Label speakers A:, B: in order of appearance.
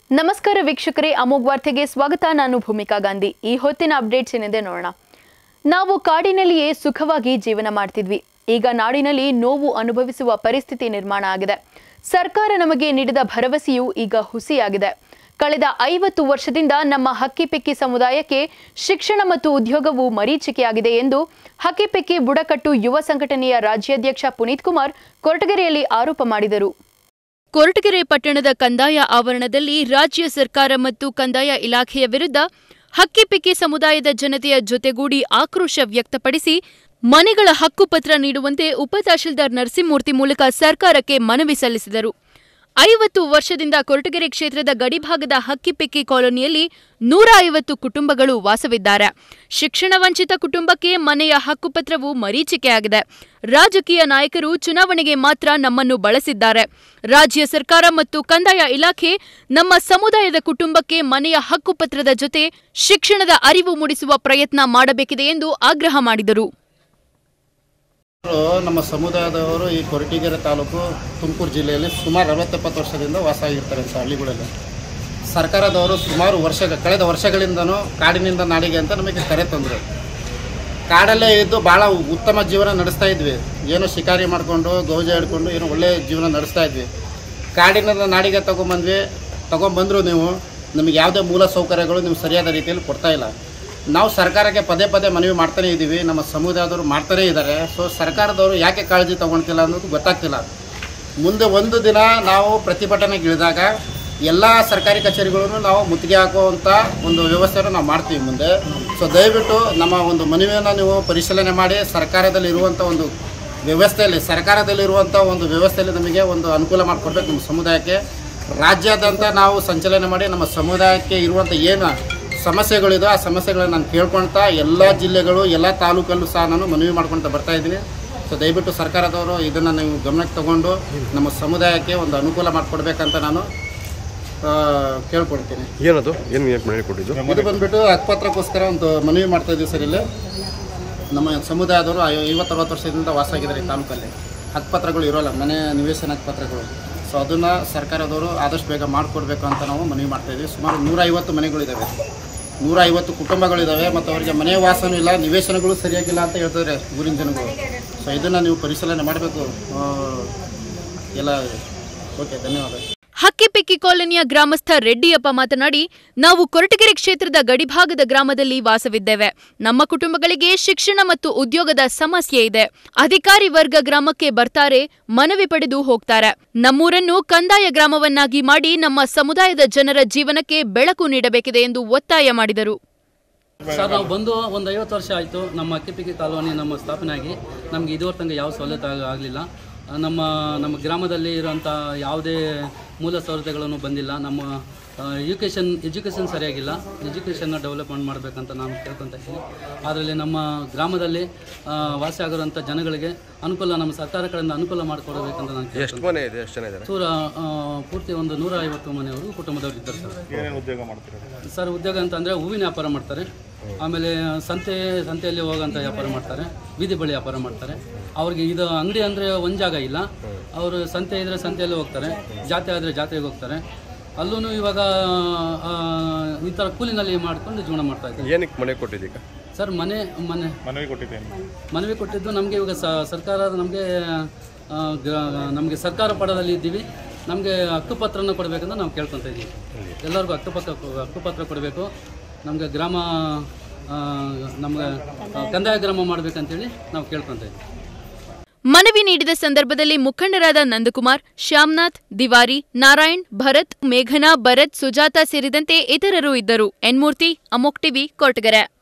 A: ನಮಸ್ಕಾರ ವೀಕ್ಷಕರೇ ಅಮೋಘ್ ವಾರ್ತೆಗೆ ಸ್ವಾಗತ ನಾನು ಭೂಮಿಕಾ ಗಾಂಧಿ ಈ ಹೊತ್ತಿನ ಅಪ್ಡೇಟ್ಸ್ ಏನಿದೆ ನೋಡೋಣ ನಾವು ಕಾಡಿನಲ್ಲಿಯೇ ಸುಖವಾಗಿ ಜೀವನ ಮಾಡ್ತಿದ್ವಿ ಈಗ ನಾಡಿನಲ್ಲಿ ನೋವು ಅನುಭವಿಸುವ ಪರಿಸ್ಥಿತಿ ನಿರ್ಮಾಣ ಆಗಿದೆ ಸರ್ಕಾರ ನಮಗೆ ನೀಡಿದ ಭರವಸೆಯು ಈಗ ಹುಸಿಯಾಗಿದೆ ಕಳೆದ ಐವತ್ತು ವರ್ಷದಿಂದ ನಮ್ಮ ಹಕ್ಕಿಪೆಕ್ಕಿ ಸಮುದಾಯಕ್ಕೆ ಶಿಕ್ಷಣ ಮತ್ತು ಉದ್ಯೋಗವು ಮರೀಚಿಕೆಯಾಗಿದೆ ಎಂದು ಹಕ್ಕಿಪೆಕ್ಕಿ ಬುಡಕಟ್ಟು ಯುವ ಸಂಘಟನೆಯ ರಾಜ್ಯಾಧ್ಯಕ್ಷ ಪುನೀತ್ ಕುಮಾರ್ ಕೊರಟಗೆರೆಯಲ್ಲಿ ಆರೋಪ ಮಾಡಿದರು ಕೊರಟಗೆರೆ ಪಟ್ಟಣದ ಕಂದಾಯ ಆವರಣದಲ್ಲಿ ರಾಜ್ಯ ಸರ್ಕಾರ ಮತ್ತು ಕಂದಾಯ ಇಲಾಖೆಯ ವಿರುದ್ಧ ಹಕ್ಕಿಪಿಕ್ಕಿ ಸಮುದಾಯದ ಜನತೆಯ ಜೊತೆಗೂಡಿ ಆಕ್ರೋಶ ವ್ಯಕ್ತಪಡಿಸಿ ಮನೆಗಳ ಹಕ್ಕುಪತ್ರ ನೀಡುವಂತೆ ಉಪ ತಹಶೀಲ್ದಾರ್ ನರಸಿಂಹಮೂರ್ತಿ ಮೂಲಕ ಸರ್ಕಾರಕ್ಕೆ ಮನವಿ ಸಲ್ಲಿಸಿದರು ಐವತ್ತು ವರ್ಷದಿಂದ ಕೊರಟಗೆರೆ ಕ್ಷೇತ್ರದ ಗಡಿಭಾಗದ ಹಕ್ಕಿಪಿಕ್ಕಿ ಕಾಲೋನಿಯಲ್ಲಿ ನೂರ ಐವತ್ತು ಕುಟುಂಬಗಳು ವಾಸವಿದ್ದಾರೆ ಶಿಕ್ಷಣ ವಂಚಿತ ಕುಟುಂಬಕ್ಕೆ ಮನೆಯ ಹಕ್ಕುಪತ್ರವು ಮರೀಚಿಕೆಯಾಗಿದೆ ರಾಜಕೀಯ ನಾಯಕರು ಚುನಾವಣೆಗೆ ಮಾತ್ರ ನಮ್ಮನ್ನು ಬಳಸಿದ್ದಾರೆ ರಾಜ್ಯ ಸರ್ಕಾರ ಮತ್ತು ಕಂದಾಯ ಇಲಾಖೆ ನಮ್ಮ ಸಮುದಾಯದ ಕುಟುಂಬಕ್ಕೆ ಮನೆಯ ಹಕ್ಕುಪತ್ರದ ಜೊತೆ ಶಿಕ್ಷಣದ ಅರಿವು ಮೂಡಿಸುವ ಪ್ರಯತ್ನ ಮಾಡಬೇಕಿದೆ ಎಂದು ಆಗ್ರಹ ಮಾಡಿದರು
B: ಅವರು ನಮ್ಮ ಸಮುದಾಯದವರು ಈ ಕೊರಟಗೆರೆ ತಾಲೂಕು ತುಮಕೂರು ಜಿಲ್ಲೆಯಲ್ಲಿ ಸುಮಾರು ಅರವತ್ತೆಪ್ಪತ್ತು ವರ್ಷದಿಂದ ವಾಸ ಆಗಿರ್ತಾರೆ ಅಂತ ಹಳ್ಳಿಗಳಲ್ಲಿ ಸರ್ಕಾರದವರು ಸುಮಾರು ವರ್ಷ ಕಳೆದ ವರ್ಷಗಳಿಂದನೂ ಕಾಡಿನಿಂದ ನಾಡಿಗೆ ಅಂತ ನಮಗೆ ಕರೆ ತಂದರು ಕಾಡಲ್ಲೇ ಇದ್ದು ಭಾಳ ಉತ್ತಮ ಜೀವನ ನಡೆಸ್ತಾ ಇದ್ವಿ ಏನೋ ಶಿಕಾರಿ ಮಾಡಿಕೊಂಡು ಗೌಜ ಹಿಡ್ಕೊಂಡು ಏನೋ ಒಳ್ಳೆಯ ಜೀವನ ನಡೆಸ್ತಾ ಇದ್ವಿ ಕಾಡಿನಿಂದ ನಾಡಿಗೆ ತೊಗೊಂಬಂದ್ವಿ ತೊಗೊಂಬಂದರು ನೀವು ನಮಗೆ ಯಾವುದೇ ಮೂಲ ಸೌಕರ್ಯಗಳು ನೀವು ಸರಿಯಾದ ರೀತಿಯಲ್ಲಿ ಕೊಡ್ತಾ ಇಲ್ಲ ನಾವು ಸರ್ಕಾರಕ್ಕೆ ಪದೇ ಪದೇ ಮನವಿ ಮಾಡ್ತಾನೇ ಇದ್ದೀವಿ ನಮ್ಮ ಸಮುದಾಯದವರು ಮಾಡ್ತಾನೇ ಇದ್ದಾರೆ ಸೊ ಸರ್ಕಾರದವರು ಯಾಕೆ ಕಾಳಜಿ ತೊಗೊಳ್ತಿಲ್ಲ ಅನ್ನೋದು ಗೊತ್ತಾಗ್ತಿಲ್ಲ ಮುಂದೆ ಒಂದು ದಿನ ನಾವು ಪ್ರತಿಭಟನೆಗೆ ಇಳಿದಾಗ ಎಲ್ಲ ಸರ್ಕಾರಿ ಕಚೇರಿಗಳನ್ನು ನಾವು ಮುತ್ತಿಗೆ ಹಾಕುವಂಥ ಒಂದು ವ್ಯವಸ್ಥೆಯನ್ನು ನಾವು ಮಾಡ್ತೀವಿ ಮುಂದೆ ಸೊ ದಯವಿಟ್ಟು ನಮ್ಮ ಒಂದು ಮನವಿಯನ್ನು ನೀವು ಪರಿಶೀಲನೆ ಮಾಡಿ ಸರ್ಕಾರದಲ್ಲಿ ಇರುವಂಥ ಒಂದು ವ್ಯವಸ್ಥೆಯಲ್ಲಿ ಸರ್ಕಾರದಲ್ಲಿರುವಂಥ ಒಂದು ವ್ಯವಸ್ಥೆಯಲ್ಲಿ ನಮಗೆ ಒಂದು ಅನುಕೂಲ ಮಾಡಿಕೊಡ್ಬೇಕು ನಮ್ಮ ಸಮುದಾಯಕ್ಕೆ ರಾಜ್ಯಾದ್ಯಂತ ನಾವು ಸಂಚಲನೆ ಮಾಡಿ ನಮ್ಮ ಸಮುದಾಯಕ್ಕೆ ಇರುವಂಥ ಏನು ಸಮಸ್ಯೆಗಳಿದೆ ಆ ಸಮಸ್ಯೆಗಳನ್ನ ನಾನು ಕೇಳ್ಕೊಳ್ತಾ ಎಲ್ಲ ಜಿಲ್ಲೆಗಳು ಎಲ್ಲ ತಾಲೂಕಲ್ಲೂ ಸಹ ನಾನು ಮನವಿ ಮಾಡ್ಕೊಳ್ತಾ ಬರ್ತಾ ಇದ್ದೀನಿ ಸೊ ದಯವಿಟ್ಟು ಸರ್ಕಾರದವರು ಇದನ್ನು ನೀವು ಗಮನಕ್ಕೆ ತಗೊಂಡು ನಮ್ಮ ಸಮುದಾಯಕ್ಕೆ ಒಂದು ಅನುಕೂಲ ಮಾಡಿಕೊಡ್ಬೇಕಂತ ನಾನು ಆ, ಕೇಳ್ಕೊಳ್ತೀನಿ
C: ಏನದು ಏನು ಯಾಕೆ ಮನೆ ಕೊಟ್ಟಿದ್ದು
B: ಇದು ಬಂದ್ಬಿಟ್ಟು ಹಕ್ಕುಪತ್ರಕ್ಕೋಸ್ಕರ ಒಂದು ಮನವಿ ಮಾಡ್ತಾ ಇದ್ದೀವಿ ಸರ್ ಇಲ್ಲಿ ನಮ್ಮ ಸಮುದಾಯದವರು ಐವತ್ತರವತ್ತು ವರ್ಷದಿಂದ ವಾಸ ಆಗಿದ್ದಾರೆ ಈ ತಾಲೂಕಲ್ಲಿ ಹಕ್ಕುಪತ್ರಗಳು ಇರೋಲ್ಲ ಮನೆ ನಿವೇಶನ ಹಕ್ಕುಪತ್ರಗಳು ಸೊ ಅದನ್ನು ಸರ್ಕಾರದವರು ಆದಷ್ಟು ಬೇಗ ಮಾಡಿಕೊಡ್ಬೇಕು ಅಂತ ನಾವು ಮನವಿ ಮಾಡ್ತಾ ಇದ್ದೀವಿ ಸುಮಾರು ನೂರ ಐವತ್ತು ಮನೆಗಳಿದ್ದಾವೆ ನೂರ ಐವತ್ತು ಕುಟುಂಬಗಳಿದ್ದಾವೆ ಮತ್ತು ಅವರಿಗೆ ಮನೆ ವಾಸನೂ ಇಲ್ಲ ನಿವೇಶನಗಳು ಸರಿಯಾಗಿಲ್ಲ ಅಂತ ಹೇಳ್ತಾರೆ ಊರಿನ ಜನಗಳು ಸೊ ಇದನ್ನು ನೀವು ಪರಿಶೀಲನೆ ಮಾಡಬೇಕು ಎಲ್ಲ ಓಕೆ ಧನ್ಯವಾದ
A: ಹಕ್ಕಿಪಿಕ್ಕಿ ಕಾಲೋನಿಯ ಗ್ರಾಮಸ್ಥ ರೆಡ್ಡಿಯಪ್ಪ ಮಾತನಾಡಿ ನಾವು ಕೊರಟಗೆರೆ ಕ್ಷೇತ್ರದ ಗಡಿಭಾಗದ ಗ್ರಾಮದಲ್ಲಿ ವಾಸವಿದ್ದೇವೆ ನಮ್ಮ ಕುಟುಂಬಗಳಿಗೆ ಶಿಕ್ಷಣ ಮತ್ತು ಉದ್ಯೋಗದ ಸಮಸ್ಯೆ ಇದೆ ಅಧಿಕಾರಿ ವರ್ಗ ಗ್ರಾಮಕ್ಕೆ ಬರ್ತಾರೆ ಮನವಿ ಪಡೆದು ಹೋಗ್ತಾರೆ ನಮ್ಮೂರನ್ನು ಕಂದಾಯ ಗ್ರಾಮವನ್ನಾಗಿ ಮಾಡಿ ನಮ್ಮ ಸಮುದಾಯದ ಜನರ ಜೀವನಕ್ಕೆ ಬೆಳಕು ನೀಡಬೇಕಿದೆ ಎಂದು ಒತ್ತಾಯ ಮಾಡಿದರು
D: ಸರ್ ನಾವು ಬಂದು ಒಂದು ಐವತ್ತು ವರ್ಷ ಆಯಿತು ನಮ್ಮ ಅಕ್ಕಿಪಿಕ್ಕಿ ಕಾಲೋನಿ ನಮ್ಮ ಸ್ಥಾಪನೆ ಆಗಿ ನಮಗೆ ಇದುವರೆಗೆ ತನಕ ಯಾವ ಸವಲತ್ತು ಆಗ- ಆಗಲಿಲ್ಲ ನಮ್ಮ ನಮ್ಮ ಗ್ರಾಮದಲ್ಲಿ ಇರುವಂಥ ಯಾವುದೇ ಮೂಲ ಸೌಲಭ್ಯಗಳನ್ನು ಬಂದಿಲ್ಲ ನಮ್ಮ ಎಜುಕೇಷನ್ ಎಜುಕೇಷನ್ ಸರಿಯಾಗಿಲ್ಲ ಎಜುಕೇಷನ್ನ ಡೆವಲಪ್ಮೆಂಟ್ ಮಾಡಬೇಕಂತ ನಾನು ಕೇಳ್ಕೊತ ಇದ್ದೀನಿ ಅದರಲ್ಲಿ ನಮ್ಮ ಗ್ರಾಮದಲ್ಲಿ ಆ, ವಾಸಿ ಆಗಿರುವಂಥ ಜನಗಳಿಗೆ ಅನುಕೂಲ ನಮ್ಮ ಸರ್ಕಾರ ಕಡೆಯಿಂದ ಅನುಕೂಲ ಮಾಡಿಕೊಡಬೇಕಂತ ನಾನು
C: ಎಷ್ಟು
D: ಕೇಳ್ಕೊಂತ
C: ಮನೆ ಇದೆ ಎಷ್ಟು ಜನ ಇದ್ದಾರೆ
D: ಸೂರ ಆ, ಪೂರ್ತಿ ಒಂದು ನೂರ ಐವತ್ತು ಮನೆಯವರು ಕುಟುಂಬದವರು ಇದ್ದಾರೆ ಸರ್ ಸರ್ ಉದ್ಯೋಗ ಅಂತಂದರೆ ಹೂವಿನ ವ್ಯಾಪಾರ ಮಾಡ್ತಾರೆ ಆಮೇಲೆ ಸಂತೆ ಸಂತೆಯಲ್ಲಿ ಹೋಗೋಂಥ ವ್ಯಾಪಾರ ಮಾಡ್ತಾರೆ ಬೀದಿ ಬಳಿ ವ್ಯಾಪಾರ ಮಾಡ್ತಾರೆ ಅವ್ರಿಗೆ ಇದು ಅಂಗಡಿ ಅಂದರೆ ಒಂದು ಜಾಗ ಇಲ್ಲ ಅವರು ಸಂತೆ ಇದ್ದರೆ ಸಂತೆಯಲ್ಲಿ ಹೋಗ್ತಾರೆ ಜಾತ್ರೆ ಆದರೆ ಜಾತ್ರೆಗೆ ಹೋಗ್ತಾರೆ ಅಲ್ಲೂ ಇವಾಗ ಆ, ಈ ಥರ ಕೂಲಿನಲ್ಲಿ ಮಾಡ್ಕೊಂಡು ಜೀವನ ಮಾಡ್ತಾ ಇದ್ದಾರೆ
C: ಏನಕ್ಕೆ ಮನೆ ಕೊಟ್ಟಿದ್ದೀಗ
D: ಸರ್ ಮನೆ ಮನೆ ಮನವಿ ಕೊಟ್ಟಿದ್ದೇನೆ ಮನವಿ ಕೊಟ್ಟಿದ್ದು ನಮಗೆ ಇವಾಗ ಸ- ಸರ್ಕಾರ ನಮಗೆ ನಮಗೆ ಸರ್ಕಾರ ಪಡದಲ್ಲಿ ಇದ್ದೀವಿ ನಮಗೆ ಹಕ್ಕುಪತ್ರನ ಕೊಡಬೇಕಂತ ನಾವು ಕೇಳ್ಕೊತ ಇದ್ದೀವಿ ಎಲ್ಲರಿಗೂ ಹಕ್ಕುಪತ್ರ ಹಕ್ಕುಪತ್ರ ಕೊಡಬೇಕು ನಮಗೆ ಗ್ರಾಮ ಆ, ನಮ್ಗೆ ಆ, ಕಂದಾಯ ಗ್ರಾಮ ಮಾಡಬೇಕಂತೇಳಿ ನಾವು ಕೇಳ್ಕೊತ ಇದ್ದೀವಿ
A: ಮನವಿ ನೀಡಿದ ಸಂದರ್ಭದಲ್ಲಿ ಮುಖಂಡರಾದ ನಂದಕುಮಾರ್ ಶ್ಯಾಮ್ನಾಥ್ ದಿವಾರಿ ನಾರಾಯಣ್ ಭರತ್ ಮೇಘನಾ ಭರತ್ ಸುಜಾತ ಸೇರಿದಂತೆ ಇತರರು ಇದ್ದರು ಎನ್ಮೂರ್ತಿ ಅಮೋಕ್ ಟಿವಿ ಕೊರಟಗೆರೆ